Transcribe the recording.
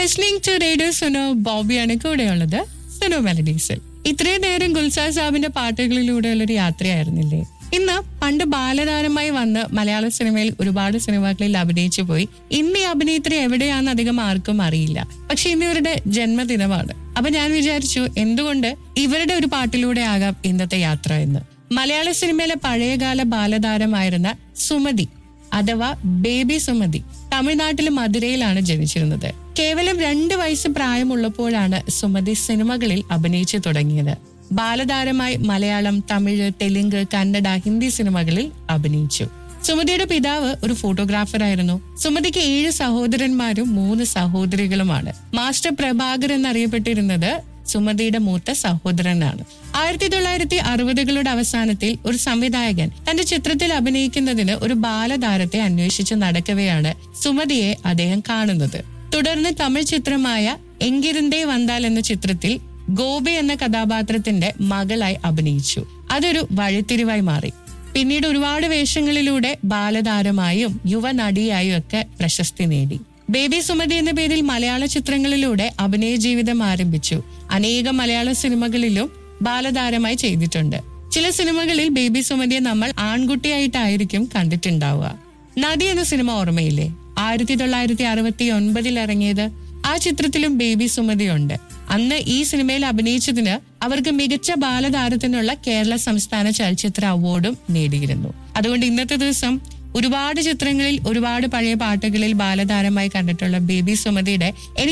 listening to radio Suno ബോബിയാണ് കൂടെയുള്ളത് സുനോ മെലഡീസിൽ ഇത്രയും നേരം ഗുൽസാർ സാബിന്റെ പാട്ടുകളിലൂടെയുള്ള ഒരു യാത്രയായിരുന്നില്ലേ ഇന്ന് പണ്ട് ബാലതാരമായി വന്ന് മലയാള സിനിമയിൽ ഒരുപാട് സിനിമകളിൽ അഭിനയിച്ചു പോയി ഇന്ന് ഈ അഭിനേത്രി എവിടെയാണെന്ന് അധികം ആർക്കും അറിയില്ല പക്ഷെ ഇന്ന് ഇവരുടെ ജന്മദിനമാണ് അപ്പൊ ഞാൻ വിചാരിച്ചു എന്തുകൊണ്ട് ഇവരുടെ ഒരു പാട്ടിലൂടെ ആകാം ഇന്നത്തെ യാത്ര എന്ന് മലയാള സിനിമയിലെ പഴയകാല ബാലതാരമായിരുന്ന സുമതി അഥവാ ബേബി സുമതി തമിഴ്നാട്ടിലെ മധുരയിലാണ് ജനിച്ചിരുന്നത് കേവലം രണ്ട് വയസ്സ് പ്രായമുള്ളപ്പോഴാണ് സുമതി സിനിമകളിൽ അഭിനയിച്ചു തുടങ്ങിയത് ബാലതാരമായി മലയാളം തമിഴ് തെലുങ്ക് കന്നഡ ഹിന്ദി സിനിമകളിൽ അഭിനയിച്ചു സുമതിയുടെ പിതാവ് ഒരു ഫോട്ടോഗ്രാഫറായിരുന്നു സുമതിക്ക് ഏഴ് സഹോദരന്മാരും മൂന്ന് സഹോദരികളുമാണ് മാസ്റ്റർ പ്രഭാകർ എന്നറിയപ്പെട്ടിരുന്നത് സുമതിയുടെ മൂത്ത സഹോദരനാണ് ആയിരത്തി തൊള്ളായിരത്തി അറുപതുകളുടെ അവസാനത്തിൽ ഒരു സംവിധായകൻ തന്റെ ചിത്രത്തിൽ അഭിനയിക്കുന്നതിന് ഒരു ബാലതാരത്തെ അന്വേഷിച്ച് നടക്കവെയാണ് സുമതിയെ അദ്ദേഹം കാണുന്നത് തുടർന്ന് തമിഴ് ചിത്രമായ എങ്കിരുന്തേ വന്താൽ എന്ന ചിത്രത്തിൽ ഗോപി എന്ന കഥാപാത്രത്തിന്റെ മകളായി അഭിനയിച്ചു അതൊരു വഴിത്തിരിവായി മാറി പിന്നീട് ഒരുപാട് വേഷങ്ങളിലൂടെ ബാലതാരമായും യുവനടിയായും ഒക്കെ പ്രശസ്തി നേടി ബേബി സുമതി എന്ന പേരിൽ മലയാള ചിത്രങ്ങളിലൂടെ അഭിനയ ജീവിതം ആരംഭിച്ചു അനേകം മലയാള സിനിമകളിലും ബാലതാരമായി ചെയ്തിട്ടുണ്ട് ചില സിനിമകളിൽ ബേബി സുമതിയെ നമ്മൾ ആൺകുട്ടിയായിട്ടായിരിക്കും കണ്ടിട്ടുണ്ടാവുക നദി എന്ന സിനിമ ഓർമ്മയില്ലേ ആയിരത്തി തൊള്ളായിരത്തി അറുപത്തി ഒൻപതിൽ ഇറങ്ങിയത് ആ ചിത്രത്തിലും ബേബി സുമതിയുണ്ട് അന്ന് ഈ സിനിമയിൽ അഭിനയിച്ചതിന് അവർക്ക് മികച്ച ബാലതാരത്തിനുള്ള കേരള സംസ്ഥാന ചലച്ചിത്ര അവാർഡും നേടിയിരുന്നു അതുകൊണ്ട് ഇന്നത്തെ ദിവസം ഒരുപാട് ചിത്രങ്ങളിൽ ഒരുപാട് പഴയ പാട്ടുകളിൽ ബാലതാരമായി കണ്ടിട്ടുള്ള ബേബി സുമതിയുടെ എനിക്ക്